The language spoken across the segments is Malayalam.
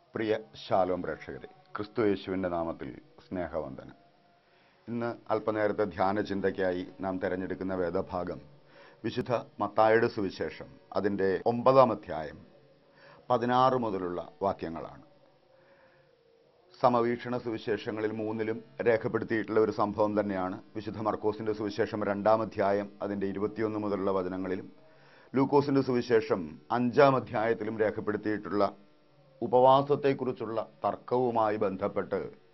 പ്രിയ ശാലോം പ്രേക്ഷകരെ ക്രിസ്തു യേശുവിൻ്റെ നാമത്തിൽ സ്നേഹവന്ദനം ഇന്ന് അല്പനേരത്തെ ധ്യാന ചിന്തയ്ക്കായി നാം തിരഞ്ഞെടുക്കുന്ന വേദഭാഗം വിശുദ്ധ മത്തായുടെ സുവിശേഷം അതിൻ്റെ ഒമ്പതാം അധ്യായം പതിനാറ് മുതലുള്ള വാക്യങ്ങളാണ് സമവീക്ഷണ സുവിശേഷങ്ങളിൽ മൂന്നിലും രേഖപ്പെടുത്തിയിട്ടുള്ള ഒരു സംഭവം തന്നെയാണ് വിശുദ്ധ മർക്കോസിൻ്റെ സുവിശേഷം രണ്ടാം അധ്യായം അതിൻ്റെ ഇരുപത്തിയൊന്ന് മുതലുള്ള വചനങ്ങളിലും ലൂക്കോസിൻ്റെ സുവിശേഷം അഞ്ചാം അധ്യായത്തിലും രേഖപ്പെടുത്തിയിട്ടുള്ള ഉപവാസത്തെക്കുറിച്ചുള്ള തർക്കവുമായി ബന്ധപ്പെട്ട്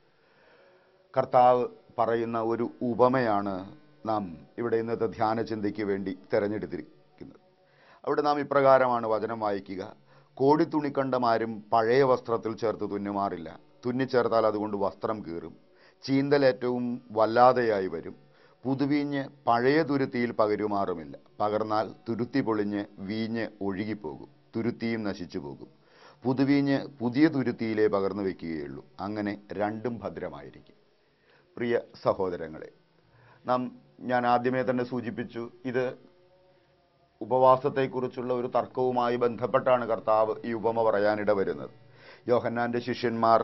കർത്താവ് പറയുന്ന ഒരു ഉപമയാണ് നാം ഇവിടെ ഇന്നത്തെ ധ്യാന ചിന്തയ്ക്ക് വേണ്ടി തിരഞ്ഞെടുത്തിരിക്കുന്നത് അവിടെ നാം ഇപ്രകാരമാണ് വചനം വായിക്കുക കോടിത്തുണിക്കണ്ടമാരും പഴയ വസ്ത്രത്തിൽ ചേർത്ത് തുന്നുമാറില്ല തുന്നിച്ചേർത്താൽ അതുകൊണ്ട് വസ്ത്രം കീറും ചീന്തലേറ്റവും വല്ലാതെയായി വരും പുതുവീഞ്ഞ് പഴയ തുരുത്തിയിൽ പകരുമാറുമില്ല പകർന്നാൽ തുരുത്തി പൊളിഞ്ഞ് വീഞ്ഞ് ഒഴുകിപ്പോകും തുരുത്തിയും നശിച്ചു പോകും പുതുവീഞ്ഞ് പുതിയ തുരുത്തിയിലേ പകർന്നു വയ്ക്കുകയുള്ളൂ അങ്ങനെ രണ്ടും ഭദ്രമായിരിക്കും പ്രിയ സഹോദരങ്ങളെ നാം ഞാൻ ആദ്യമേ തന്നെ സൂചിപ്പിച്ചു ഇത് ഉപവാസത്തെക്കുറിച്ചുള്ള ഒരു തർക്കവുമായി ബന്ധപ്പെട്ടാണ് കർത്താവ് ഈ ഉപമ പറയാനിട വരുന്നത് യോഹന്നാന്റെ ശിഷ്യന്മാർ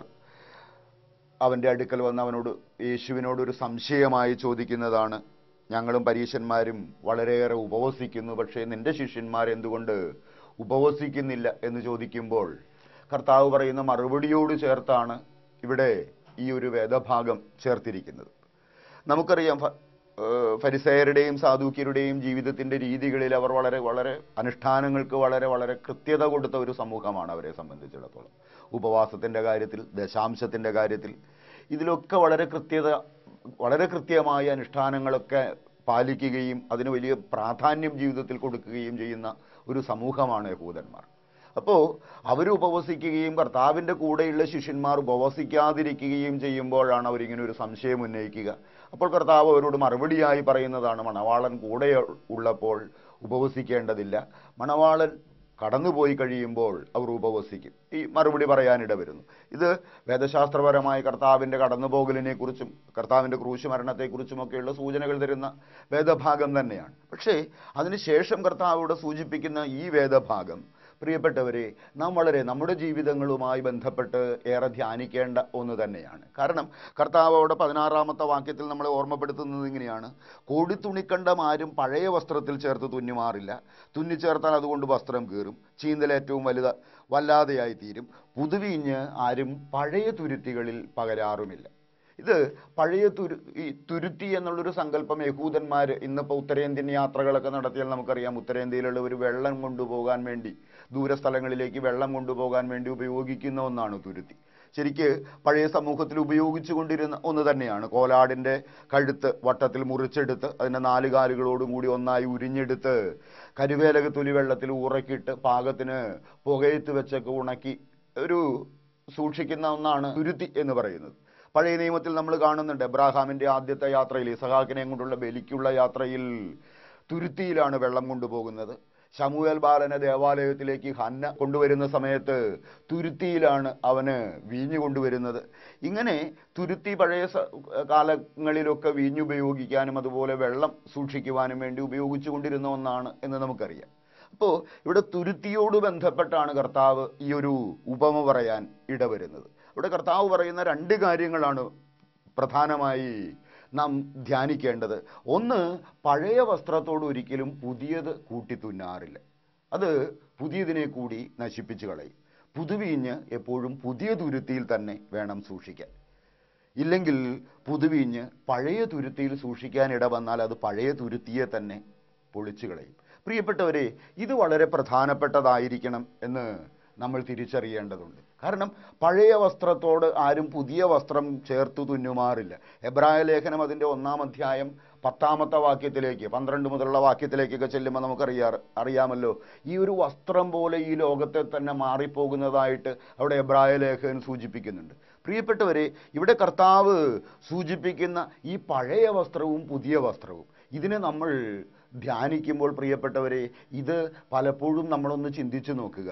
അവൻ്റെ അടുക്കൽ വന്ന് അവനോട് യേശുവിനോട് ഒരു സംശയമായി ചോദിക്കുന്നതാണ് ഞങ്ങളും പരീശന്മാരും വളരെയേറെ ഉപവസിക്കുന്നു പക്ഷേ നിന്റെ ശിഷ്യന്മാർ എന്തുകൊണ്ട് ഉപവസിക്കുന്നില്ല എന്ന് ചോദിക്കുമ്പോൾ കർത്താവ് പറയുന്ന മറുപടിയോട് ചേർത്താണ് ഇവിടെ ഈ ഒരു വേദഭാഗം ചേർത്തിരിക്കുന്നത് നമുക്കറിയാം ഫ- ഏഹ് ഫരിസയരുടെയും സാധുക്യരുടെയും ജീവിതത്തിൻ്റെ രീതികളിൽ അവർ വളരെ വളരെ അനുഷ്ഠാനങ്ങൾക്ക് വളരെ വളരെ കൃത്യത കൊടുത്ത ഒരു സമൂഹമാണ് അവരെ സംബന്ധിച്ചിടത്തോളം ഉപവാസത്തിൻ്റെ കാര്യത്തിൽ ദശാംശത്തിൻ്റെ കാര്യത്തിൽ ഇതിലൊക്കെ വളരെ കൃത്യത വളരെ കൃത്യമായ അനുഷ്ഠാനങ്ങളൊക്കെ പാലിക്കുകയും അതിന് വലിയ പ്രാധാന്യം ജീവിതത്തിൽ കൊടുക്കുകയും ചെയ്യുന്ന ഒരു സമൂഹമാണ് യഹൂദന്മാർ അപ്പോൾ അവർ ഉപവസിക്കുകയും കർത്താവിൻ്റെ കൂടെയുള്ള ശിഷ്യന്മാർ ഉപവസിക്കാതിരിക്കുകയും ചെയ്യുമ്പോഴാണ് അവരിങ്ങനെ ഒരു സംശയം ഉന്നയിക്കുക അപ്പോൾ കർത്താവ് അവരോട് മറുപടിയായി പറയുന്നതാണ് മണവാളൻ കൂടെ ഉള്ളപ്പോൾ ഉപവസിക്കേണ്ടതില്ല മണവാളൻ കടന്നുപോയി കഴിയുമ്പോൾ അവർ ഉപവസിക്കും ഈ മറുപടി പറയാനിട വരുന്നു ഇത് വേദശാസ്ത്രപരമായ കർത്താവിൻ്റെ കടന്നുപോകലിനെക്കുറിച്ചും കർത്താവിൻ്റെ ക്രൂശ് മരണത്തെക്കുറിച്ചുമൊക്കെയുള്ള സൂചനകൾ തരുന്ന വേദഭാഗം തന്നെയാണ് പക്ഷേ അതിനുശേഷം കർത്താവോട് സൂചിപ്പിക്കുന്ന ഈ വേദഭാഗം പ്രിയപ്പെട്ടവരെ നാം വളരെ നമ്മുടെ ജീവിതങ്ങളുമായി ബന്ധപ്പെട്ട് ഏറെ ധ്യാനിക്കേണ്ട ഒന്ന് തന്നെയാണ് കാരണം കർത്താവ് അവിടെ പതിനാറാമത്തെ വാക്യത്തിൽ നമ്മളെ ഓർമ്മപ്പെടുത്തുന്നത് ഇങ്ങനെയാണ് കോടിത്തുണിക്കണ്ടം ആരും പഴയ വസ്ത്രത്തിൽ ചേർത്ത് തുന്നുമാറില്ല തുന്നിച്ചേർത്താൽ അതുകൊണ്ട് വസ്ത്രം കീറും ചീന്തലേറ്റവും വലുത വല്ലാതെയായി തീരും പുതുവീഞ്ഞ് ആരും പഴയ തുരുത്തികളിൽ പകരാറുമില്ല ഇത് പഴയ തുരു ഈ തുരുത്തി എന്നുള്ളൊരു സങ്കല്പം യഹൂദന്മാർ ഇന്നിപ്പോൾ ഉത്തരേന്ത്യൻ യാത്രകളൊക്കെ നടത്തിയാൽ നമുക്കറിയാം ഉത്തരേന്ത്യയിലുള്ള ഒരു വെള്ളം കൊണ്ടുപോകാൻ വേണ്ടി ദൂരസ്ഥലങ്ങളിലേക്ക് വെള്ളം കൊണ്ടുപോകാൻ വേണ്ടി ഉപയോഗിക്കുന്ന ഒന്നാണ് തുരുത്തി ശരിക്ക് പഴയ സമൂഹത്തിൽ ഉപയോഗിച്ചു കൊണ്ടിരുന്ന ഒന്ന് തന്നെയാണ് കോലാടിൻ്റെ കഴുത്ത് വട്ടത്തിൽ മുറിച്ചെടുത്ത് അതിൻ്റെ നാല് കാലുകളോടും കൂടി ഒന്നായി ഉരിഞ്ഞെടുത്ത് കരുവേലക തൊലി വെള്ളത്തിൽ ഉറക്കിയിട്ട് പാകത്തിന് പുകയത്ത് വെച്ചൊക്കെ ഉണക്കി ഒരു സൂക്ഷിക്കുന്ന ഒന്നാണ് തുരുത്തി എന്ന് പറയുന്നത് പഴയ നിയമത്തിൽ നമ്മൾ കാണുന്നുണ്ട് എബ്രാഹാമിന്റെ ആദ്യത്തെ യാത്രയിൽ ഇസഹാക്കിനെ കൊണ്ടുള്ള ബലിക്കുള്ള യാത്രയിൽ തുരുത്തിയിലാണ് വെള്ളം കൊണ്ടുപോകുന്നത് ശമുവേൽ ബാലനെ ദേവാലയത്തിലേക്ക് ഹന്ന കൊണ്ടുവരുന്ന സമയത്ത് തുരുത്തിയിലാണ് അവന് വീഞ്ഞു കൊണ്ടുവരുന്നത് ഇങ്ങനെ തുരുത്തി പഴയ സ- കാലങ്ങളിലൊക്കെ വീഞ്ഞ് ഉപയോഗിക്കാനും അതുപോലെ വെള്ളം സൂക്ഷിക്കുവാനും വേണ്ടി ഉപയോഗിച്ചു കൊണ്ടിരുന്ന ഒന്നാണ് എന്ന് നമുക്കറിയാം അപ്പോൾ ഇവിടെ തുരുത്തിയോട് ബന്ധപ്പെട്ടാണ് കർത്താവ് ഈ ഒരു ഉപമ പറയാൻ ഇടവരുന്നത് ഇവിടെ കർത്താവ് പറയുന്ന രണ്ട് കാര്യങ്ങളാണ് പ്രധാനമായി നാം ധ്യാനിക്കേണ്ടത് ഒന്ന് പഴയ വസ്ത്രത്തോട് ഒരിക്കലും പുതിയത് കൂട്ടി തുന്നാറില്ല അത് പുതിയതിനെ കൂടി നശിപ്പിച്ചു കളയും പുതുവീഞ്ഞ് എപ്പോഴും പുതിയ തുരുത്തിയിൽ തന്നെ വേണം സൂക്ഷിക്കാൻ ഇല്ലെങ്കിൽ പുതുവീഞ്ഞ് പഴയ തുരുത്തിയിൽ സൂക്ഷിക്കാൻ ഇട വന്നാൽ അത് പഴയ തുരുത്തിയെ തന്നെ പൊളിച്ചു കളയും പ്രിയപ്പെട്ടവരെ ഇത് വളരെ പ്രധാനപ്പെട്ടതായിരിക്കണം എന്ന് നമ്മൾ തിരിച്ചറിയേണ്ടതുണ്ട് കാരണം പഴയ വസ്ത്രത്തോട് ആരും പുതിയ വസ്ത്രം ചേർത്ത് തുന്നുമാറില്ല എബ്രായ ലേഖനം അതിൻ്റെ ഒന്നാം അധ്യായം പത്താമത്തെ വാക്യത്തിലേക്ക് പന്ത്രണ്ട് മുതലുള്ള വാക്യത്തിലേക്കൊക്കെ ചെല്ലുമ്പോൾ നമുക്കറിയാ അറിയാമല്ലോ ഈ ഒരു വസ്ത്രം പോലെ ഈ ലോകത്തെ തന്നെ മാറിപ്പോകുന്നതായിട്ട് അവിടെ എബ്രായ ലേഖകൻ സൂചിപ്പിക്കുന്നുണ്ട് പ്രിയപ്പെട്ടവരെ ഇവിടെ കർത്താവ് സൂചിപ്പിക്കുന്ന ഈ പഴയ വസ്ത്രവും പുതിയ വസ്ത്രവും ഇതിനെ നമ്മൾ ധ്യാനിക്കുമ്പോൾ പ്രിയപ്പെട്ടവരെ ഇത് പലപ്പോഴും നമ്മളൊന്ന് ചിന്തിച്ചു നോക്കുക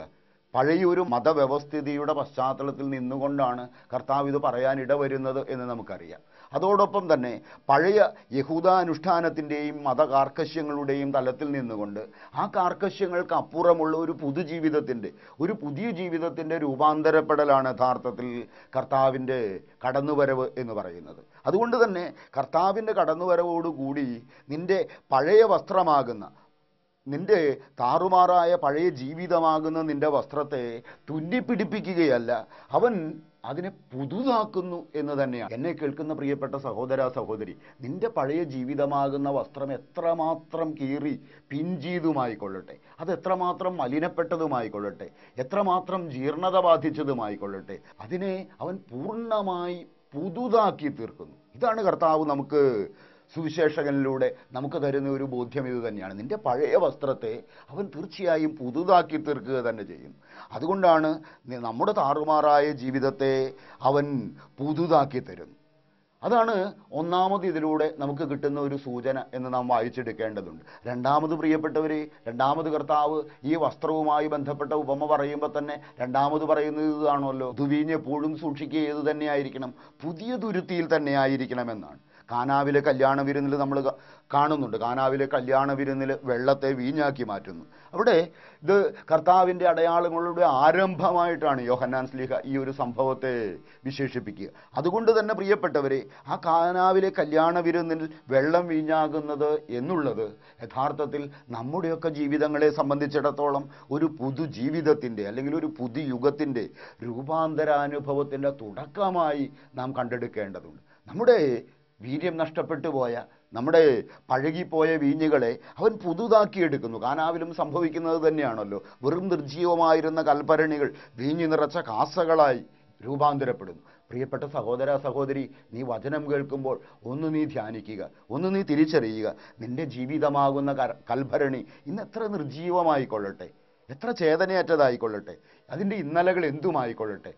പഴയൊരു മതവ്യവസ്ഥിതിയുടെ പശ്ചാത്തലത്തിൽ നിന്നുകൊണ്ടാണ് കർത്താവ് ഇത് പറയാൻ ഇടവരുന്നത് എന്ന് നമുക്കറിയാം അതോടൊപ്പം തന്നെ പഴയ യഹൂദാനുഷ്ഠാനത്തിൻ്റെയും മതകാർക്കശ്യങ്ങളുടെയും തലത്തിൽ നിന്നുകൊണ്ട് ആ കാർക്കശ്യങ്ങൾക്ക് അപ്പുറമുള്ള ഒരു പുതുജീവിതത്തിൻ്റെ ഒരു പുതിയ ജീവിതത്തിൻ്റെ രൂപാന്തരപ്പെടലാണ് യഥാർത്ഥത്തിൽ കർത്താവിൻ്റെ കടന്നുവരവ് എന്ന് പറയുന്നത് അതുകൊണ്ട് തന്നെ കർത്താവിൻ്റെ കടന്നുവരവോടുകൂടി നിന്റെ പഴയ വസ്ത്രമാകുന്ന നിന്റെ താറുമാറായ പഴയ ജീവിതമാകുന്ന നിന്റെ വസ്ത്രത്തെ തുന്നിപ്പിടിപ്പിക്കുകയല്ല അവൻ അതിനെ പുതുതാക്കുന്നു എന്ന് തന്നെയാണ് എന്നെ കേൾക്കുന്ന പ്രിയപ്പെട്ട സഹോദര സഹോദരി നിന്റെ പഴയ ജീവിതമാകുന്ന വസ്ത്രം എത്രമാത്രം കീറി പിഞ്ചീതുമായിക്കൊള്ളട്ടെ അത് എത്രമാത്രം മലിനപ്പെട്ടതുമായിക്കൊള്ളട്ടെ എത്രമാത്രം ജീർണത ബാധിച്ചതുമായിക്കൊള്ളട്ടെ അതിനെ അവൻ പൂർണ്ണമായി പുതുതാക്കി തീർക്കുന്നു ഇതാണ് കർത്താവ് നമുക്ക് സുവിശേഷകനിലൂടെ നമുക്ക് തരുന്ന ഒരു ബോധ്യം ഇത് തന്നെയാണ് നിന്റെ പഴയ വസ്ത്രത്തെ അവൻ തീർച്ചയായും പുതുതാക്കി തീർക്കുക തന്നെ ചെയ്യും അതുകൊണ്ടാണ് നി- നമ്മുടെ താറുമാറായ ജീവിതത്തെ അവൻ പുതുതാക്കി തരുന്നു അതാണ് ഒന്നാമത് ഇതിലൂടെ നമുക്ക് കിട്ടുന്ന ഒരു സൂചന എന്ന് നാം വായിച്ചെടുക്കേണ്ടതുണ്ട് രണ്ടാമത് പ്രിയപ്പെട്ടവരെ രണ്ടാമത് കർത്താവ് ഈ വസ്ത്രവുമായി ബന്ധപ്പെട്ട ഉപമ പറയുമ്പോൾ തന്നെ രണ്ടാമത് പറയുന്നത് ഇതാണല്ലോ ദുവീഞ്ഞ് എപ്പോഴും സൂക്ഷിക്കുക ഏത് തന്നെയായിരിക്കണം പുതിയ തുരുത്തിയിൽ തന്നെ ആയിരിക്കണമെന്നാണ് കാനാവിലെ കല്യാണ വിരുന്നിൽ നമ്മൾ ക- കാണുന്നുണ്ട് കാനാവിലെ കല്യാണ വിരുന്നിൽ വെള്ളത്തെ വീഞ്ഞാക്കി മാറ്റുന്നു അവിടെ ഇത് കർത്താവിൻ്റെ അടയാളങ്ങളുടെ ആരംഭമായിട്ടാണ് യോഹന്നാൻ സ്ലീഹ ഈ ഒരു സംഭവത്തെ വിശേഷിപ്പിക്കുക അതുകൊണ്ട് തന്നെ പ്രിയപ്പെട്ടവരെ ആ കാനാവിലെ കല്യാണ വിരുന്നിൽ വെള്ളം വീഞ്ഞാകുന്നത് എന്നുള്ളത് യഥാർത്ഥത്തിൽ നമ്മുടെയൊക്കെ ജീവിതങ്ങളെ സംബന്ധിച്ചിടത്തോളം ഒരു പുതു ജീവിതത്തിൻ്റെ അല്ലെങ്കിൽ ഒരു പുതു യുഗത്തിൻ്റെ രൂപാന്തരാനുഭവത്തിൻ്റെ തുടക്കമായി നാം കണ്ടെടുക്കേണ്ടതുണ്ട് നമ്മുടെ വീര്യം നഷ്ടപ്പെട്ടു പോയ നമ്മുടെ പഴകിപ്പോയ വീഞ്ഞുകളെ അവൻ പുതുതാക്കിയെടുക്കുന്നു കാനാവിലും സംഭവിക്കുന്നത് തന്നെയാണല്ലോ വെറും നിർജീവമായിരുന്ന കൽപ്പരണികൾ വീഞ്ഞു നിറച്ച കാസകളായി രൂപാന്തരപ്പെടുന്നു പ്രിയപ്പെട്ട സഹോദര സഹോദരി നീ വചനം കേൾക്കുമ്പോൾ ഒന്ന് നീ ധ്യാനിക്കുക ഒന്ന് നീ തിരിച്ചറിയുക നിന്റെ ജീവിതമാകുന്ന കര- കൽഭരണി ഇന്ന് എത്ര നിർജീവമായിക്കൊള്ളട്ടെ എത്ര ചേതനയറ്റതായിക്കൊള്ളട്ടെ അതിൻ്റെ ഇന്നലകൾ എന്തുമായിക്കൊള്ളട്ടെ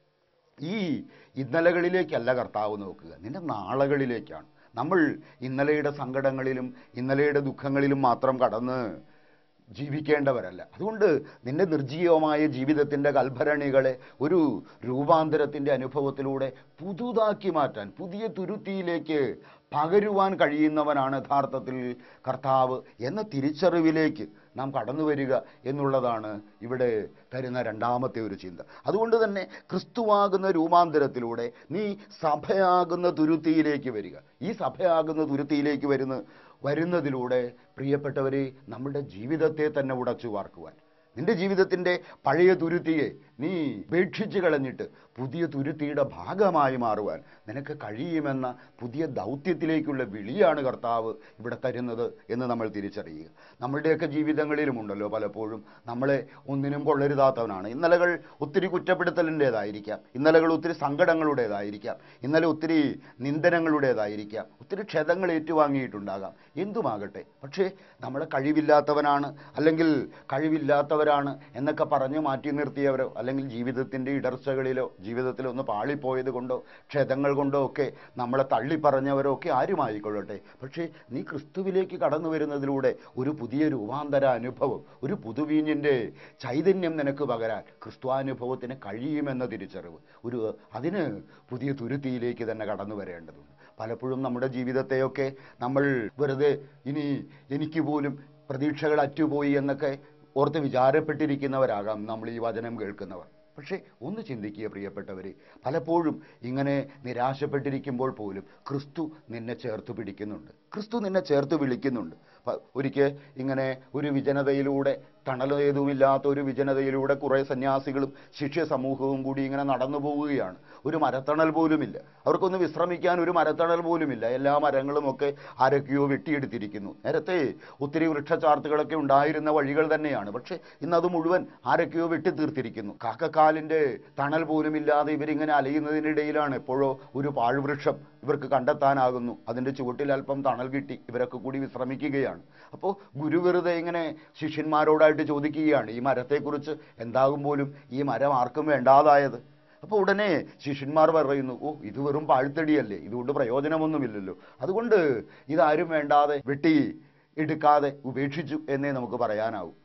ഈ ഇന്നലകളിലേക്കല്ല കർത്താവ് നോക്കുക നിന്റെ നാളകളിലേക്കാണ് നമ്മൾ ഇന്നലെയുടെ സങ്കടങ്ങളിലും ഇന്നലെയുടെ ദുഃഖങ്ങളിലും മാത്രം കടന്ന് ജീവിക്കേണ്ടവരല്ല അതുകൊണ്ട് നിന്റെ നിർജീവമായ ജീവിതത്തിൻ്റെ കൽഭരണികളെ ഒരു രൂപാന്തരത്തിൻ്റെ അനുഭവത്തിലൂടെ പുതുതാക്കി മാറ്റാൻ പുതിയ തുരുത്തിയിലേക്ക് പകരുവാൻ കഴിയുന്നവനാണ് യഥാർത്ഥത്തിൽ കർത്താവ് എന്ന തിരിച്ചറിവിലേക്ക് നാം കടന്നു വരിക എന്നുള്ളതാണ് ഇവിടെ തരുന്ന രണ്ടാമത്തെ ഒരു ചിന്ത അതുകൊണ്ട് തന്നെ ക്രിസ്തുവാകുന്ന രൂപാന്തരത്തിലൂടെ നീ സഭയാകുന്ന തുരുത്തിയിലേക്ക് വരിക ഈ സഭയാകുന്ന തുരുത്തിയിലേക്ക് വരുന്ന വരുന്നതിലൂടെ പ്രിയപ്പെട്ടവരെ നമ്മുടെ ജീവിതത്തെ തന്നെ ഉടച്ചു വാർക്കുവാൻ നിന്റെ ജീവിതത്തിൻ്റെ പഴയ തുരുത്തിയെ നീ ഉപേക്ഷിച്ച് കളഞ്ഞിട്ട് പുതിയ തുരുത്തിയുടെ ഭാഗമായി മാറുവാൻ നിനക്ക് കഴിയുമെന്ന പുതിയ ദൗത്യത്തിലേക്കുള്ള വിളിയാണ് കർത്താവ് ഇവിടെ തരുന്നത് എന്ന് നമ്മൾ തിരിച്ചറിയുക നമ്മളുടെയൊക്കെ ജീവിതങ്ങളിലുമുണ്ടല്ലോ പലപ്പോഴും നമ്മളെ ഒന്നിനും കൊള്ളരുതാത്തവനാണ് ഇന്നലകൾ ഒത്തിരി കുറ്റപ്പെടുത്തലിൻ്റേതായിരിക്കാം ഇന്നലകൾ ഒത്തിരി സങ്കടങ്ങളുടേതായിരിക്കാം ഇന്നലെ ഒത്തിരി നിന്ദനങ്ങളുടേതായിരിക്കാം ഒത്തിരി ക്ഷതങ്ങൾ ഏറ്റുവാങ്ങിയിട്ടുണ്ടാകാം എന്തുമാകട്ടെ പക്ഷേ നമ്മളെ കഴിവില്ലാത്തവനാണ് അല്ലെങ്കിൽ കഴിവില്ലാത്തവരാണ് എന്നൊക്കെ പറഞ്ഞ് മാറ്റി നിർത്തിയവരോ അല്ലെങ്കിൽ ജീവിതത്തിൻ്റെ ഇടർച്ചകളിലോ ജീവിതത്തിൽ ഒന്ന് പാളിപ്പോയത് കൊണ്ടോ ക്ഷതങ്ങൾ കൊണ്ടോ ഒക്കെ നമ്മളെ തള്ളിപ്പറഞ്ഞവരോ ഒക്കെ ആരുമായിക്കൊള്ളട്ടെ പക്ഷേ നീ ക്രിസ്തുവിലേക്ക് കടന്നു വരുന്നതിലൂടെ ഒരു പുതിയ രൂപാന്തര അനുഭവം ഒരു പുതുവീഞ്ഞിൻ്റെ ചൈതന്യം നിനക്ക് പകരാൻ ക്രിസ്തുവാനുഭവത്തിന് കഴിയുമെന്ന തിരിച്ചറിവ് ഒരു അതിന് പുതിയ തുരുത്തിയിലേക്ക് തന്നെ കടന്നു വരേണ്ടതുണ്ട് പലപ്പോഴും നമ്മുടെ ജീവിതത്തെയൊക്കെ നമ്മൾ വെറുതെ ഇനി എനിക്ക് പോലും പ്രതീക്ഷകൾ അറ്റുപോയി എന്നൊക്കെ ഓർത്ത് വിചാരപ്പെട്ടിരിക്കുന്നവരാകാം നമ്മൾ ഈ വചനം കേൾക്കുന്നവർ പക്ഷേ ഒന്ന് ചിന്തിക്കുക പ്രിയപ്പെട്ടവരെ പലപ്പോഴും ഇങ്ങനെ നിരാശപ്പെട്ടിരിക്കുമ്പോൾ പോലും ക്രിസ്തു നിന്നെ ചേർത്ത് പിടിക്കുന്നുണ്ട് ക്രിസ്തു നിന്നെ ചേർത്ത് വിളിക്കുന്നുണ്ട് പ- ഒരിക്കൽ ഇങ്ങനെ ഒരു വിജനതയിലൂടെ തണലേതുമില്ലാത്ത ഒരു വിജനതയിലൂടെ കുറേ സന്യാസികളും ശിഷ്യ സമൂഹവും കൂടി ഇങ്ങനെ നടന്നു പോവുകയാണ് ഒരു മരത്തണൽ പോലുമില്ല അവർക്കൊന്ന് വിശ്രമിക്കാൻ ഒരു മരത്തണൽ പോലുമില്ല എല്ലാ മരങ്ങളും ഒക്കെ ആരൊക്കെയോ വെട്ടിയെടുത്തിരിക്കുന്നു നേരത്തെ ഒത്തിരി വൃക്ഷച്ചാർത്തുകളൊക്കെ ഉണ്ടായിരുന്ന വഴികൾ തന്നെയാണ് പക്ഷേ ഇന്നത് മുഴുവൻ ആരൊക്കെയോ വെട്ടിത്തീർത്തിരിക്കുന്നു കാക്കക്കാലിൻ്റെ തണൽ പോലുമില്ലാതെ ഇവരിങ്ങനെ അലയുന്നതിനിടയിലാണ് എപ്പോഴോ ഒരു പാഴ്വൃക്ഷം ഇവർക്ക് കണ്ടെത്താനാകുന്നു അതിൻ്റെ ചുവട്ടിൽ അല്പം തണൽ കിട്ടി ഇവരൊക്കെ കൂടി വിശ്രമിക്കുകയാണ് അപ്പോൾ ഗുരു വെറുതെ ഇങ്ങനെ ശിഷ്യന്മാരോടായിട്ട് ചോദിക്കുകയാണ് ഈ മരത്തെക്കുറിച്ച് എന്താകും പോലും ഈ മരം ആർക്കും വേണ്ടാതായത് അപ്പോൾ ഉടനെ ശിഷ്യന്മാർ പറയുന്നു ഓ ഇത് വെറും പാഴ്ത്തടിയല്ലേ ഇതുകൊണ്ട് പ്രയോജനമൊന്നുമില്ലല്ലോ അതുകൊണ്ട് ഇതാരും വേണ്ടാതെ വെട്ടി എടുക്കാതെ ഉപേക്ഷിച്ചു എന്നേ നമുക്ക് പറയാനാവൂ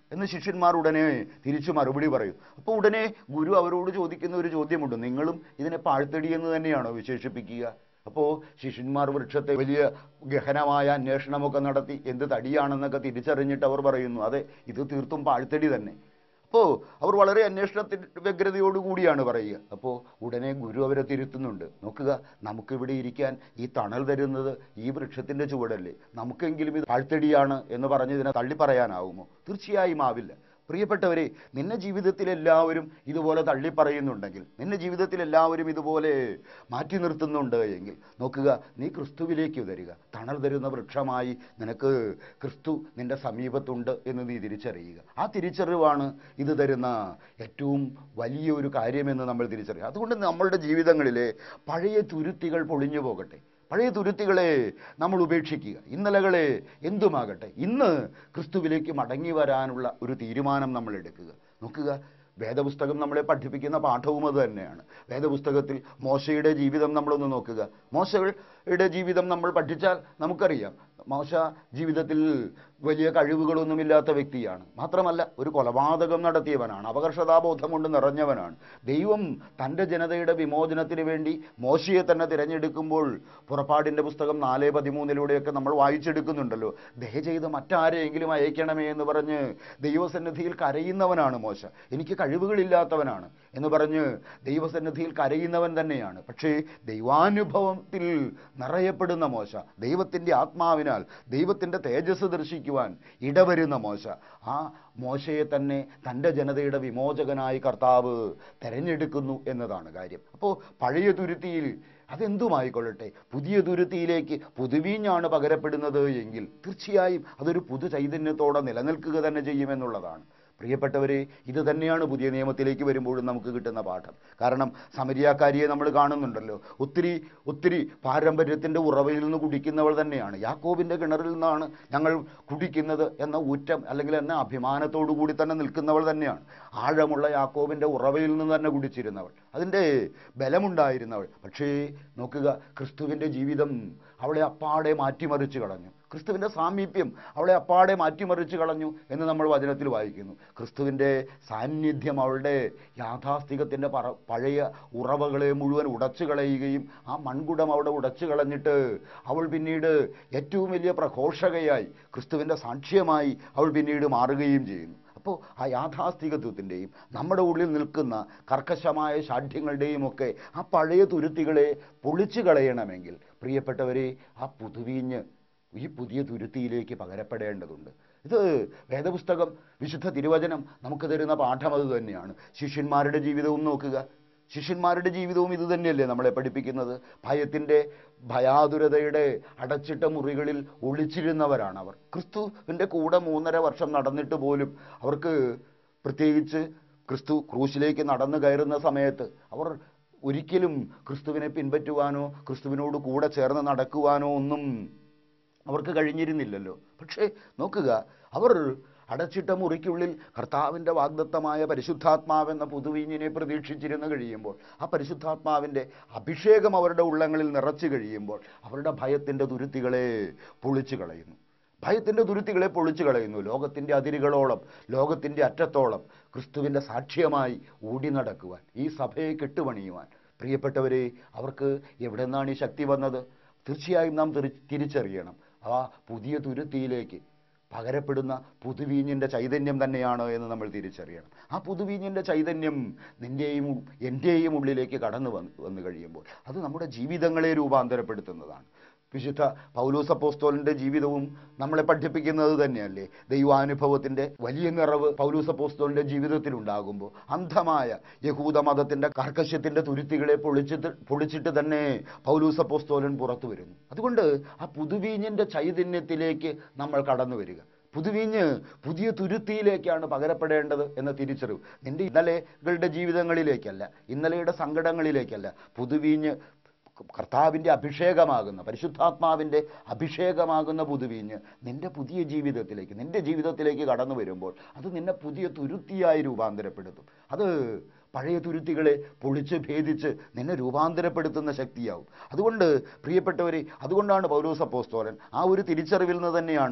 എന്ന് ശിഷ്യന്മാർ ഉടനെ തിരിച്ചു മറുപടി പറയും അപ്പോൾ ഉടനെ ഗുരു അവരോട് ചോദിക്കുന്ന ഒരു ചോദ്യമുണ്ട് നിങ്ങളും ഇതിനെ പാഴ്ത്തടി എന്ന് തന്നെയാണോ വിശേഷിപ്പിക്കുക അപ്പോൾ ശിഷ്യന്മാർ വൃക്ഷത്തെ വലിയ ഗഹനമായ അന്വേഷണമൊക്കെ നടത്തി എന്ത് തടിയാണെന്നൊക്കെ തിരിച്ചറിഞ്ഞിട്ട് അവർ പറയുന്നു അതെ ഇത് തീർത്തും പാഴ്ത്തടി തന്നെ അപ്പോൾ അവർ വളരെ അന്വേഷണത്തിൽ വ്യഗ്രതയോടുകൂടിയാണ് പറയുക അപ്പോൾ ഉടനെ ഗുരു അവരെ തിരുത്തുന്നുണ്ട് നോക്കുക നമുക്കിവിടെ ഇരിക്കാൻ ഈ തണൽ തരുന്നത് ഈ വൃക്ഷത്തിൻ്റെ ചുവടല്ലേ നമുക്കെങ്കിലും ഇത് പാഴ്ത്തടിയാണ് എന്ന് പറഞ്ഞ് ഇതിനെ തള്ളി പറയാനാവുമോ തീർച്ചയായും ആവില്ല പ്രിയപ്പെട്ടവരെ നിന്നെ ജീവിതത്തിൽ എല്ലാവരും ഇതുപോലെ തള്ളി പറയുന്നുണ്ടെങ്കിൽ നിന്നെ ജീവിതത്തിൽ എല്ലാവരും ഇതുപോലെ മാറ്റി നിർത്തുന്നുണ്ട് എങ്കിൽ നോക്കുക നീ ക്രിസ്തുവിലേക്ക് വരിക തണൽ തരുന്ന വൃക്ഷമായി നിനക്ക് ക്രിസ്തു നിന്റെ സമീപത്തുണ്ട് എന്ന് നീ തിരിച്ചറിയുക ആ തിരിച്ചറിവാണ് ഇത് തരുന്ന ഏറ്റവും വലിയൊരു കാര്യമെന്ന് നമ്മൾ തിരിച്ചറിയുക അതുകൊണ്ട് നമ്മളുടെ ജീവിതങ്ങളിലെ പഴയ തുരുത്തികൾ പൊളിഞ്ഞു പോകട്ടെ പഴയ തുരുത്തികളെ നമ്മൾ ഉപേക്ഷിക്കുക ഇന്നലകളെ എന്തുമാകട്ടെ ഇന്ന് ക്രിസ്തുവിലേക്ക് മടങ്ങി വരാനുള്ള ഒരു തീരുമാനം നമ്മൾ എടുക്കുക നോക്കുക വേദപുസ്തകം നമ്മളെ പഠിപ്പിക്കുന്ന പാഠവും അത് തന്നെയാണ് വേദപുസ്തകത്തിൽ മോശയുടെ ജീവിതം നമ്മളൊന്ന് നോക്കുക മോശയുടെ ജീവിതം നമ്മൾ പഠിച്ചാൽ നമുക്കറിയാം മോശ ജീവിതത്തിൽ വലിയ കഴിവുകളൊന്നുമില്ലാത്ത വ്യക്തിയാണ് മാത്രമല്ല ഒരു കൊലപാതകം നടത്തിയവനാണ് അപകർഷതാബോധം കൊണ്ട് നിറഞ്ഞവനാണ് ദൈവം തൻ്റെ ജനതയുടെ വിമോചനത്തിന് വേണ്ടി മോശയെ തന്നെ തിരഞ്ഞെടുക്കുമ്പോൾ പുറപ്പാടിൻ്റെ പുസ്തകം നാല് പതിമൂന്നിലൂടെയൊക്കെ നമ്മൾ വായിച്ചെടുക്കുന്നുണ്ടല്ലോ ദയ ചെയ്ത് മറ്റാരെയെങ്കിലും അയക്കണമേ എന്ന് പറഞ്ഞ് ദൈവസന്നിധിയിൽ കരയുന്നവനാണ് മോശ എനിക്ക് കഴിവുകളില്ലാത്തവനാണ് എന്ന് പറഞ്ഞ് ദൈവസന്നിധിയിൽ കരയുന്നവൻ തന്നെയാണ് പക്ഷേ ദൈവാനുഭവത്തിൽ നിറയപ്പെടുന്ന മോശ ദൈവത്തിൻ്റെ ആത്മാവിനാൽ ദൈവത്തിൻ്റെ തേജസ് ദർശിക്കുവാൻ ഇടവരുന്ന മോശ ആ മോശയെ തന്നെ തൻ്റെ ജനതയുടെ വിമോചകനായി കർത്താവ് തെരഞ്ഞെടുക്കുന്നു എന്നതാണ് കാര്യം അപ്പോൾ പഴയ തുരുത്തിയിൽ അതെന്തുമായിക്കൊള്ളട്ടെ പുതിയ തുരുത്തിയിലേക്ക് പുതുവീഞ്ഞാണ് പകരപ്പെടുന്നത് എങ്കിൽ തീർച്ചയായും അതൊരു പുതു ചൈതന്യത്തോടെ നിലനിൽക്കുക തന്നെ ചെയ്യുമെന്നുള്ളതാണ് പ്രിയപ്പെട്ടവരെ ഇത് തന്നെയാണ് പുതിയ നിയമത്തിലേക്ക് വരുമ്പോഴും നമുക്ക് കിട്ടുന്ന പാഠം കാരണം സമരിയാക്കാരിയെ നമ്മൾ കാണുന്നുണ്ടല്ലോ ഒത്തിരി ഒത്തിരി പാരമ്പര്യത്തിൻ്റെ ഉറവയിൽ നിന്ന് കുടിക്കുന്നവൾ തന്നെയാണ് യാക്കോബിൻ്റെ കിണറിൽ നിന്നാണ് ഞങ്ങൾ കുടിക്കുന്നത് എന്ന ഊറ്റം അല്ലെങ്കിൽ എന്ന അഭിമാനത്തോടു കൂടി തന്നെ നിൽക്കുന്നവൾ തന്നെയാണ് ആഴമുള്ള യാക്കോബിൻ്റെ ഉറവയിൽ നിന്ന് തന്നെ കുടിച്ചിരുന്നവൾ അതിൻ്റെ ബലമുണ്ടായിരുന്നവൾ പക്ഷേ നോക്കുക ക്രിസ്തുവിൻ്റെ ജീവിതം അവളെ അപ്പാടെ മാറ്റിമറിച്ച് കളഞ്ഞു ക്രിസ്തുവിൻ്റെ സാമീപ്യം അവളെ അപ്പാടെ മാറ്റിമറിച്ച് കളഞ്ഞു എന്ന് നമ്മൾ വചനത്തിൽ വായിക്കുന്നു ക്രിസ്തുവിൻ്റെ സാന്നിധ്യം അവളുടെ യാഥാസ്ഥികത്തിൻ്റെ പറ പഴയ ഉറവകളെ മുഴുവൻ ഉടച്ചു കളയുകയും ആ മൺകുടം അവിടെ ഉടച്ചു കളഞ്ഞിട്ട് അവൾ പിന്നീട് ഏറ്റവും വലിയ പ്രഘോഷകയായി ക്രിസ്തുവിൻ്റെ സാക്ഷ്യമായി അവൾ പിന്നീട് മാറുകയും ചെയ്യുന്നു അപ്പോൾ ആ യാഥാസ്ഥികത്വത്തിൻ്റെയും നമ്മുടെ ഉള്ളിൽ നിൽക്കുന്ന കർക്കശമായ ഷാഠ്യങ്ങളുടെയും ഒക്കെ ആ പഴയ തുരുത്തികളെ പൊളിച്ചു കളയണമെങ്കിൽ പ്രിയപ്പെട്ടവരെ ആ പുതുവീഞ്ഞ് ഈ പുതിയ തുരുത്തിയിലേക്ക് പകരപ്പെടേണ്ടതുണ്ട് ഇത് വേദപുസ്തകം വിശുദ്ധ തിരുവചനം നമുക്ക് തരുന്ന പാഠം അത് തന്നെയാണ് ശിഷ്യന്മാരുടെ ജീവിതവും നോക്കുക ശിഷ്യന്മാരുടെ ജീവിതവും ഇത് തന്നെയല്ലേ നമ്മളെ പഠിപ്പിക്കുന്നത് ഭയത്തിൻ്റെ ഭയാതുരതയുടെ അടച്ചിട്ട മുറികളിൽ ഒളിച്ചിരുന്നവരാണ് അവർ ക്രിസ്തുവിൻ്റെ കൂടെ മൂന്നര വർഷം നടന്നിട്ട് പോലും അവർക്ക് പ്രത്യേകിച്ച് ക്രിസ്തു ക്രൂശിലേക്ക് നടന്നു കയറുന്ന സമയത്ത് അവർ ഒരിക്കലും ക്രിസ്തുവിനെ പിൻപറ്റുവാനോ ക്രിസ്തുവിനോട് കൂടെ ചേർന്ന് നടക്കുവാനോ ഒന്നും അവർക്ക് കഴിഞ്ഞിരുന്നില്ലല്ലോ പക്ഷേ നോക്കുക അവർ അടച്ചിട്ട മുറിക്കുള്ളിൽ കർത്താവിൻ്റെ വാഗ്ദത്തമായ പരിശുദ്ധാത്മാവെന്ന പുതുവീഞ്ഞിനെ പ്രതീക്ഷിച്ചിരുന്ന് കഴിയുമ്പോൾ ആ പരിശുദ്ധാത്മാവിൻ്റെ അഭിഷേകം അവരുടെ ഉള്ളങ്ങളിൽ നിറച്ചു കഴിയുമ്പോൾ അവരുടെ ഭയത്തിൻ്റെ തുരുത്തികളെ പൊളിച്ചു കളയുന്നു ഭയത്തിൻ്റെ തുരുത്തികളെ പൊളിച്ചു കളയുന്നു ലോകത്തിൻ്റെ അതിരുകളോളം ലോകത്തിൻ്റെ അറ്റത്തോളം ക്രിസ്തുവിൻ്റെ സാക്ഷ്യമായി ഓടി നടക്കുവാൻ ഈ സഭയെ കെട്ടുപണിയുവാൻ പ്രിയപ്പെട്ടവരെ അവർക്ക് എവിടെ നിന്നാണ് ഈ ശക്തി വന്നത് തീർച്ചയായും നാം തിരി- തിരിച്ചറിയണം ആ പുതിയ തുരുത്തിയിലേക്ക് പകരപ്പെടുന്ന പുതുവീഞ്ഞിൻ്റെ ചൈതന്യം തന്നെയാണ് എന്ന് നമ്മൾ തിരിച്ചറിയണം ആ പുതുവീഞ്ഞിൻ്റെ ചൈതന്യം നിൻ്റെയും എൻ്റെയും ഉള്ളിലേക്ക് കടന്നു വന്ന് വന്നു കഴിയുമ്പോൾ അത് നമ്മുടെ ജീവിതങ്ങളെ രൂപാന്തരപ്പെടുത്തുന്നതാണ് വിശുദ്ധ പൗലൂസ് അപ്പോസ്തോലിൻ്റെ ജീവിതവും നമ്മളെ പഠിപ്പിക്കുന്നത് തന്നെയല്ലേ ദൈവാനുഭവത്തിൻ്റെ വലിയ നിറവ് പൗലൂസ് അപ്പോസ്തോലിൻ്റെ ജീവിതത്തിലുണ്ടാകുമ്പോൾ അന്ധമായ യഹൂദ മതത്തിൻ്റെ കർക്കശ്യത്തിൻ്റെ തുരുത്തികളെ പൊളിച്ചിട്ട് പൊളിച്ചിട്ട് തന്നെ പൗലൂസ് അപ്പോസ്തോലൻ പുറത്തു വരുന്നു അതുകൊണ്ട് ആ പുതുവീഞ്ഞിൻ്റെ ചൈതന്യത്തിലേക്ക് നമ്മൾ കടന്നു വരിക പുതുവീഞ്ഞ് പുതിയ തുരുത്തിയിലേക്കാണ് പകരപ്പെടേണ്ടത് എന്ന തിരിച്ചറിവ് നിന്റെ ഇന്നലെകളുടെ ജീവിതങ്ങളിലേക്കല്ല ഇന്നലെയുടെ സങ്കടങ്ങളിലേക്കല്ല പുതുവീഞ്ഞ് കർത്താവിൻ്റെ അഭിഷേകമാകുന്ന പരിശുദ്ധാത്മാവിൻ്റെ അഭിഷേകമാകുന്ന പുതുവീഞ്ഞ് നിന്റെ പുതിയ ജീവിതത്തിലേക്ക് നിന്റെ ജീവിതത്തിലേക്ക് കടന്നു വരുമ്പോൾ അത് നിന്നെ പുതിയ തുരുത്തിയായി രൂപാന്തരപ്പെടുത്തും അത് പഴയ തുരുത്തികളെ പൊളിച്ച് ഭേദിച്ച് നിന്നെ രൂപാന്തരപ്പെടുത്തുന്ന ശക്തിയാവും അതുകൊണ്ട് പ്രിയപ്പെട്ടവരെ അതുകൊണ്ടാണ് പൗലോസ് അപ്പോസ്തോലൻ ആ ഒരു തിരിച്ചറിവിൽ നിന്ന് തന്നെയാണ്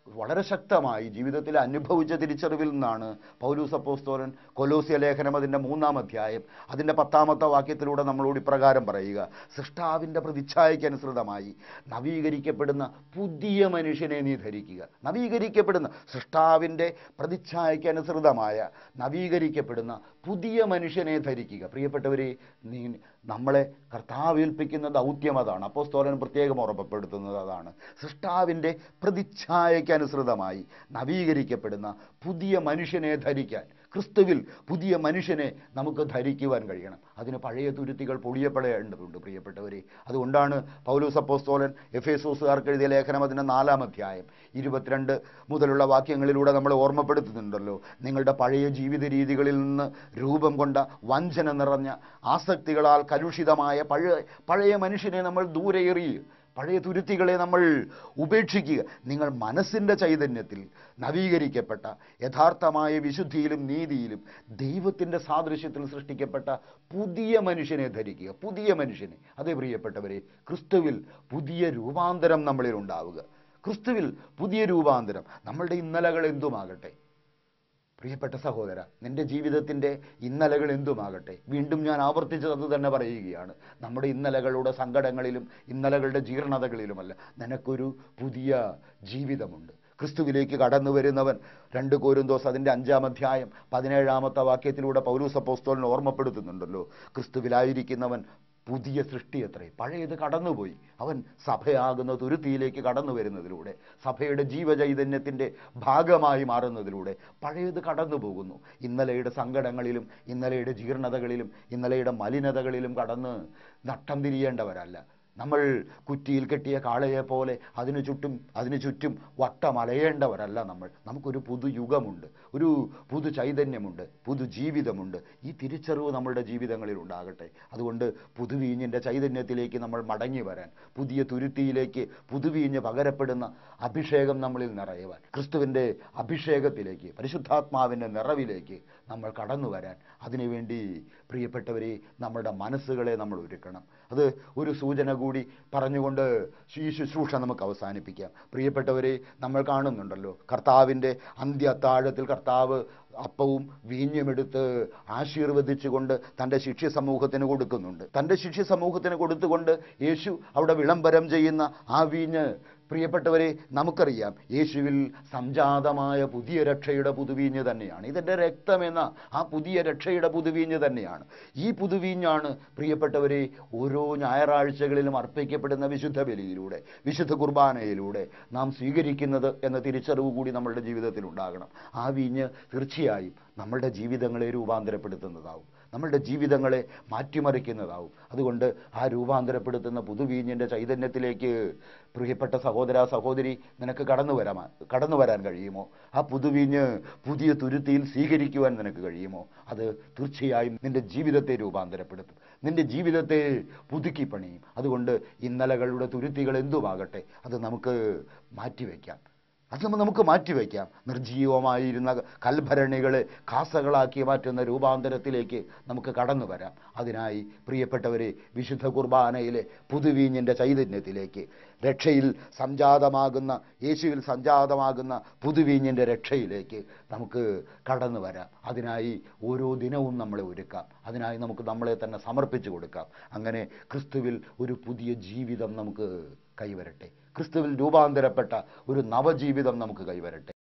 വളരെ ശക്തമായി ജീവിതത്തിൽ അനുഭവിച്ച തിരിച്ചറിവിൽ നിന്നാണ് പൗലൂസ് അപ്പോസ്തോലൻ കൊലോസിയ ലേഖനം അതിൻ്റെ മൂന്നാം അധ്യായം അതിൻ്റെ പത്താമത്തെ വാക്യത്തിലൂടെ നമ്മളോട് ഇപ്രകാരം പറയുക സൃഷ്ടാവിൻ്റെ പ്രതിച്ഛായയ്ക്ക് അനുസൃതമായി നവീകരിക്കപ്പെടുന്ന പുതിയ മനുഷ്യനെ നീ ധരിക്കുക നവീകരിക്കപ്പെടുന്ന സൃഷ്ടാവിൻ്റെ പ്രതിച്ഛായയ്ക്ക് അനുസൃതമായ നവീകരിക്കപ്പെടുന്ന പുതിയ മനുഷ്യനെ ധരിക്കുക പ്രിയപ്പെട്ടവരെ നീ നമ്മളെ കർത്താവേൽപ്പിക്കുന്ന ദൗത്യം അതാണ് അപ്പോസ്തോലൻ പ്രത്യേകം ഉറപ്പപ്പെടുത്തുന്നത് അതാണ് സൃഷ്ടാവിൻ്റെ പ്രതിച്ഛായയ്ക്ക് അനുസൃതമായി നവീകരിക്കപ്പെടുന്ന പുതിയ മനുഷ്യനെ ധരിക്കാൻ ക്രിസ്തുവിൽ പുതിയ മനുഷ്യനെ നമുക്ക് ധരിക്കുവാൻ കഴിയണം അതിന് പഴയ തുരുത്തികൾ പൊടിയപ്പെടേണ്ടതുണ്ട് പ്രിയപ്പെട്ടവരെ അതുകൊണ്ടാണ് പൗലൂസ് അപ്പോസ്തോലൻ എഫേസോസുകാർക്ക് എഴുതിയ ലേഖനം അതിൻ്റെ നാലാം അധ്യായം ഇരുപത്തിരണ്ട് മുതലുള്ള വാക്യങ്ങളിലൂടെ നമ്മൾ ഓർമ്മപ്പെടുത്തുന്നുണ്ടല്ലോ നിങ്ങളുടെ പഴയ ജീവിത രീതികളിൽ നിന്ന് രൂപം കൊണ്ട വഞ്ചന നിറഞ്ഞ ആസക്തികളാൽ കലുഷിതമായ പഴയ പഴയ മനുഷ്യനെ നമ്മൾ ദൂരെ എറിയുക പഴയ തുരുത്തികളെ നമ്മൾ ഉപേക്ഷിക്കുക നിങ്ങൾ മനസ്സിൻ്റെ ചൈതന്യത്തിൽ നവീകരിക്കപ്പെട്ട യഥാർത്ഥമായ വിശുദ്ധിയിലും നീതിയിലും ദൈവത്തിൻ്റെ സാദൃശ്യത്തിൽ സൃഷ്ടിക്കപ്പെട്ട പുതിയ മനുഷ്യനെ ധരിക്കുക പുതിയ മനുഷ്യനെ അതേ പ്രിയപ്പെട്ടവരെ ക്രിസ്തുവിൽ പുതിയ രൂപാന്തരം നമ്മളിൽ ഉണ്ടാവുക ക്രിസ്തുവിൽ പുതിയ രൂപാന്തരം നമ്മളുടെ ഇന്നലകൾ എന്തുമാകട്ടെ പ്രിയപ്പെട്ട സഹോദര നിന്റെ ജീവിതത്തിൻ്റെ ഇന്നലകൾ എന്തുമാകട്ടെ വീണ്ടും ഞാൻ ആവർത്തിച്ചത് അത് തന്നെ പറയുകയാണ് നമ്മുടെ ഇന്നലകളുടെ സങ്കടങ്ങളിലും ഇന്നലകളുടെ ജീർണതകളിലുമല്ല നിനക്കൊരു പുതിയ ജീവിതമുണ്ട് ക്രിസ്തുവിലേക്ക് കടന്നു വരുന്നവൻ രണ്ട് കോരുന്തോസ് അതിൻ്റെ അഞ്ചാം അധ്യായം പതിനേഴാമത്തെ വാക്യത്തിലൂടെ പൗലൂസ് അപ്പോസ്തോലിനെ ഓർമ്മപ്പെടുത്തുന്നുണ്ടല്ലോ ക്രിസ്തുവിലായിരിക്കുന്നവൻ പുതിയ സൃഷ്ടി അത്രേ പഴയത് കടന്നുപോയി അവൻ സഭയാകുന്ന തുരുത്തിയിലേക്ക് കടന്നു വരുന്നതിലൂടെ സഭയുടെ ജീവചൈതന്യത്തിൻ്റെ ഭാഗമായി മാറുന്നതിലൂടെ പഴയത് കടന്നു പോകുന്നു ഇന്നലെയുടെ സങ്കടങ്ങളിലും ഇന്നലെയുടെ ജീർണതകളിലും ഇന്നലെയുടെ മലിനതകളിലും കടന്ന് നട്ടം തിരിയേണ്ടവരല്ല നമ്മൾ കുറ്റിയിൽ കെട്ടിയ കാളയെ പോലെ അതിനു ചുറ്റും അതിനു ചുറ്റും വട്ടമലയേണ്ടവരല്ല നമ്മൾ നമുക്കൊരു പുതുയുഗമുണ്ട് ഒരു പുതു ചൈതന്യമുണ്ട് പുതു ജീവിതമുണ്ട് ഈ തിരിച്ചറിവ് നമ്മളുടെ ജീവിതങ്ങളിൽ ഉണ്ടാകട്ടെ അതുകൊണ്ട് പുതുവീഞ്ഞിൻ്റെ ചൈതന്യത്തിലേക്ക് നമ്മൾ മടങ്ങി വരാൻ പുതിയ തുരുത്തിയിലേക്ക് പുതുവീഞ്ഞ് പകരപ്പെടുന്ന അഭിഷേകം നമ്മളിൽ നിറയുവാൻ ക്രിസ്തുവിൻ്റെ അഭിഷേകത്തിലേക്ക് പരിശുദ്ധാത്മാവിൻ്റെ നിറവിലേക്ക് നമ്മൾ കടന്നു വരാൻ അതിനുവേണ്ടി പ്രിയപ്പെട്ടവരെ നമ്മുടെ മനസ്സുകളെ നമ്മൾ ഒരുക്കണം അത് ഒരു സൂചന കൂടി പറഞ്ഞുകൊണ്ട് ഈ ശുശ്രൂഷ നമുക്ക് അവസാനിപ്പിക്കാം പ്രിയപ്പെട്ടവരെ നമ്മൾ കാണുന്നുണ്ടല്ലോ കർത്താവിൻ്റെ അന്ത്യ അത്താഴത്തിൽ കർത്താവ് അപ്പവും വീഞ്ഞുമെടുത്ത് ആശീർവദിച്ചുകൊണ്ട് തൻ്റെ ശിഷ്യ സമൂഹത്തിന് കൊടുക്കുന്നുണ്ട് തൻ്റെ ശിഷ്യ സമൂഹത്തിന് കൊടുത്തുകൊണ്ട് യേശു അവിടെ വിളംബരം ചെയ്യുന്ന ആ വീഞ്ഞ് പ്രിയപ്പെട്ടവരെ നമുക്കറിയാം യേശുവിൽ സംജാതമായ പുതിയ രക്ഷയുടെ പുതുവീഞ്ഞ് തന്നെയാണ് ഇതെൻ്റെ രക്തമെന്ന ആ പുതിയ രക്ഷയുടെ പുതുവീഞ്ഞ് തന്നെയാണ് ഈ പുതുവീഞ്ഞാണ് പ്രിയപ്പെട്ടവരെ ഓരോ ഞായറാഴ്ചകളിലും അർപ്പിക്കപ്പെടുന്ന വിശുദ്ധ ബലിയിലൂടെ വിശുദ്ധ കുർബാനയിലൂടെ നാം സ്വീകരിക്കുന്നത് എന്ന തിരിച്ചറിവ് കൂടി നമ്മളുടെ ജീവിതത്തിൽ ഉണ്ടാകണം ആ വീഞ്ഞ് തീർച്ചയായും നമ്മളുടെ ജീവിതങ്ങളെ രൂപാന്തരപ്പെടുത്തുന്നതാവും നമ്മളുടെ ജീവിതങ്ങളെ മാറ്റിമറിക്കുന്നതാവും അതുകൊണ്ട് ആ രൂപാന്തരപ്പെടുത്തുന്ന പുതുവീഞ്ഞിൻ്റെ ചൈതന്യത്തിലേക്ക് പ്രിയപ്പെട്ട സഹോദര സഹോദരി നിനക്ക് കടന്നു വരാൻ കടന്നു വരാൻ കഴിയുമോ ആ പുതുവീഞ്ഞ് പുതിയ തുരുത്തിയിൽ സ്വീകരിക്കുവാൻ നിനക്ക് കഴിയുമോ അത് തീർച്ചയായും നിന്റെ ജീവിതത്തെ രൂപാന്തരപ്പെടുത്തും നിന്റെ ജീവിതത്തെ പുതുക്കി പണിയും അതുകൊണ്ട് ഇന്നലകളുടെ തുരുത്തികൾ എന്തുമാകട്ടെ അത് നമുക്ക് മാറ്റിവെക്കാം അത് നമ്മ- നമുക്ക് മാറ്റിവെക്കാം നിർജീവമായിരുന്ന കൽഭരണികളെ കാസകളാക്കി മാറ്റുന്ന രൂപാന്തരത്തിലേക്ക് നമുക്ക് കടന്നു വരാം അതിനായി പ്രിയപ്പെട്ടവരെ വിശുദ്ധ കുർബാനയിലെ പുതുവീഞ്ഞിൻ്റെ ചൈതന്യത്തിലേക്ക് രക്ഷയിൽ സംജാതമാകുന്ന യേശുവിൽ സംജാതമാകുന്ന പുതുവീഞ്ഞിൻ്റെ രക്ഷയിലേക്ക് നമുക്ക് കടന്നു വരാം അതിനായി ഓരോ ദിനവും നമ്മളെ ഒരുക്കാം അതിനായി നമുക്ക് നമ്മളെ തന്നെ സമർപ്പിച്ചു കൊടുക്കാം അങ്ങനെ ക്രിസ്തുവിൽ ഒരു പുതിയ ജീവിതം നമുക്ക് കൈവരട്ടെ ക്രിസ്തുവിൽ രൂപാന്തരപ്പെട്ട ഒരു നവജീവിതം നമുക്ക് കൈവരട്ടെ